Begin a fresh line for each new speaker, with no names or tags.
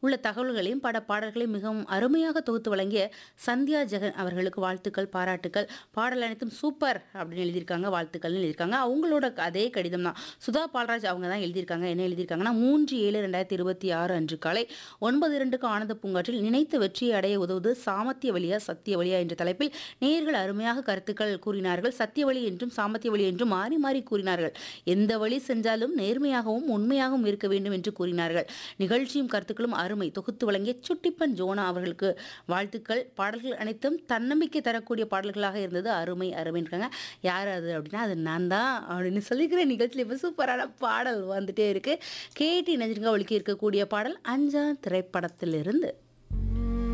உள்ள தகவல்களையும் பட பாடல்களையும் மிகவும் அருமையாக தொகுத்து வழங்கிய சந்தியா ஜெகன் அவர்களுக்கு வாழ்த்துக்கள் பாராட்டுக்கள் பாடல் அனைத்தும் சூப்பர் அப்படின்னு எழுதியிருக்காங்க வாழ்த்துக்கள்னு எழுதியிருக்காங்க அவங்களோட அதே கடிதம் தான் சுதா பால்ராஜ் அவங்க தான் எழுதியிருக்காங்க என்ன எழுதியிருக்காங்கன்னா மூன்று ஏழு ரெண்டாயிரத்தி இருபத்தி ஆறு அன்று காலை ஒன்பது இரண்டுக்கு ஆனந்த பூங்காற்றில் நினைத்த வெற்றியை அடைய உதவுவது சாமத்திய வழியா சத்திய வழியா என்ற தலைப்பில் நேயர்கள் அருமையாக கருத்துக்கள் கூறினார்கள் சத்திய வழி என்றும் சாமத்திய வழி என்றும் மாறி மாறி கூறினார்கள் எந்த வழி சென்றாலும் நேர்மையாகவும் உண்மையாகவும் இருக்க வேண்டும் என்று கூறினார்கள் நிகழ்ச்சியும் கருத்துக்களும் அருமை தொகுத்து வழங்கிய சுட்டிப்பன் ஜோனா அவர்களுக்கு வாழ்த்துக்கள் பாடல்கள் அனைத்தும் தன்னம்பிக்கை தரக்கூடிய பாடல்களாக இருந்தது அருமை அருமைன்றாங்க யார் அது அப்படின்னா அது நான் தான் அப்படின்னு சொல்லிக்கிற நிகழ்ச்சியில் இப்போ சூப்பரான பாடல் வந்துட்டே இருக்கு கேட்டு இணைஞ்சிருங்க ஒழுக்கி இருக்கக்கூடிய பாடல் அஞ்சாம் திரைப்படத்திலிருந்து